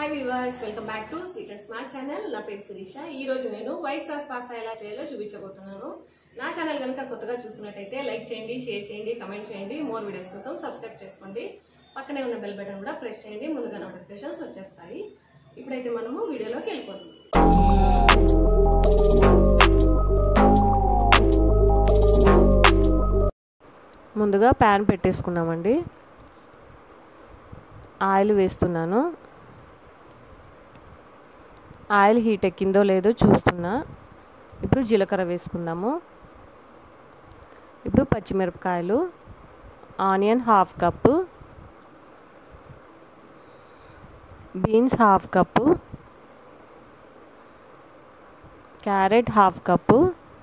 hi viewers welcome back to sweet and smart channel నా పేరు శిరీష ఈ రోజు నేను వైట్ సాస్ పాస్తా ఎలా చేయాలో చూపించబోతున్నాను నా ఛానల్ కనుక కొత్తగా చూస్తున్నట్టయితే లైక్ చేయండి షేర్ చేయండి కమెంట్ చేయండి మోర్ వీడియోస్ కోసం సబ్స్క్రైబ్ చేసుకోండి పక్కనే ఉన్న బెల్ బటన్ కూడా ప్రెస్ చేయండి ముందుగా నోటిఫికేషన్స్ వచ్చేస్తాయి ఇప్పుడైతే మనము వీడియోలోకి వెళ్ళిపోతున్నాం ముందుగా ప్యాన్ పెట్టేసుకున్నామండి ఆయిల్ వేస్తున్నాను ఆయిల్ హీట్ ఎక్కిందో లేదో చూస్తున్నా ఇప్పుడు జీలకర్ర వేసుకుందాము ఇప్పుడు పచ్చిమిరపకాయలు onion half cup beans half cup carrot half cup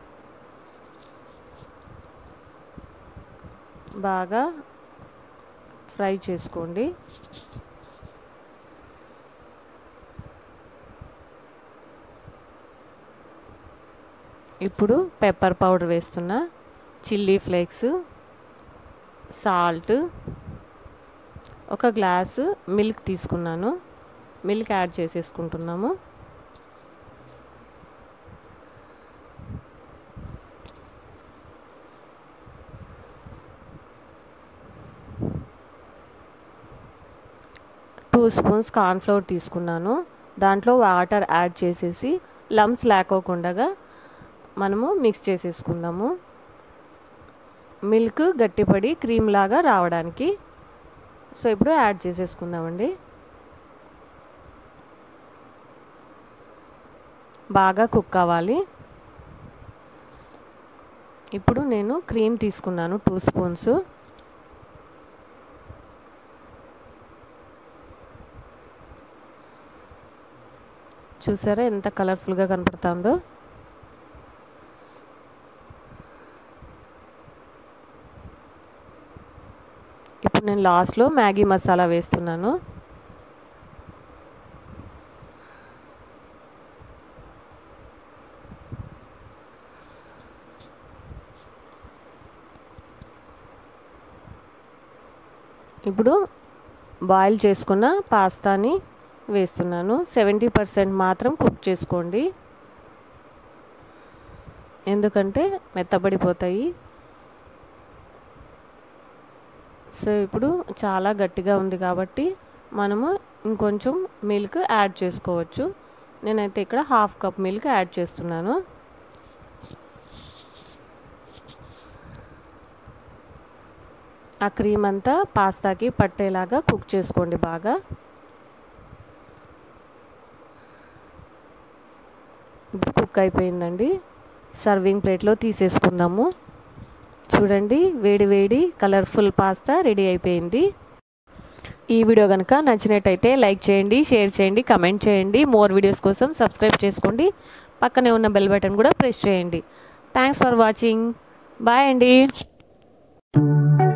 బాగా ఫ్రై చేసుకోండి ఇప్పుడు పెప్పర్ పౌడర్ వేస్తున్నా చిల్లీ ఫ్లేక్స్ సాల్ట్ ఒక గ్లాసు మిల్క్ తీసుకున్నాను మిల్క్ యాడ్ చేసేసుకుంటున్నాము టూ స్పూన్స్ కార్న్ఫ్లోర్ తీసుకున్నాను దాంట్లో వాటర్ యాడ్ చేసేసి లమ్స్ లేకోకుండా మనము మిక్స్ చేసేసుకుందాము మిల్క్ గట్టిపడి క్రీమ్ లాగా రావడానికి సో ఇప్పుడు యాడ్ చేసేసుకుందామండి బాగా కుక్ అవ్వాలి ఇప్పుడు నేను క్రీమ్ తీసుకున్నాను టూ స్పూన్స్ చూసారా ఎంత కలర్ఫుల్గా కనపడుతుందో ఇప్పుడు నేను లాస్ట్లో మ్యాగీ మసాలా వేస్తున్నాను ఇప్పుడు బాయిల్ చేసుకున్న పాస్తాని వేస్తున్నాను సెవెంటీ పర్సెంట్ మాత్రం కుక్ చేసుకోండి ఎందుకంటే మెత్తబడిపోతాయి సో ఇప్పుడు చాలా గట్టిగా ఉంది కాబట్టి మనము ఇంకొంచెం మిల్క్ యాడ్ చేసుకోవచ్చు నేనైతే ఇక్కడ హాఫ్ కప్ మిల్క్ యాడ్ చేస్తున్నాను ఆ క్రీమ్ అంతా పాస్తాకి పట్టేలాగా కుక్ చేసుకోండి బాగా ఇప్పుడు కుక్ అయిపోయిందండి సర్వింగ్ ప్లేట్లో తీసేసుకుందాము చూడండి వేడి వేడి కలర్ఫుల్ పాస్తా రెడీ అయిపోయింది ఈ వీడియో కనుక నచ్చినట్టయితే లైక్ చేయండి షేర్ చేయండి కమెంట్ చేయండి మోర్ వీడియోస్ కోసం సబ్స్క్రైబ్ చేసుకోండి పక్కనే ఉన్న బెల్ బటన్ కూడా ప్రెస్ చేయండి థ్యాంక్స్ ఫర్ వాచింగ్ బాయ్ అండి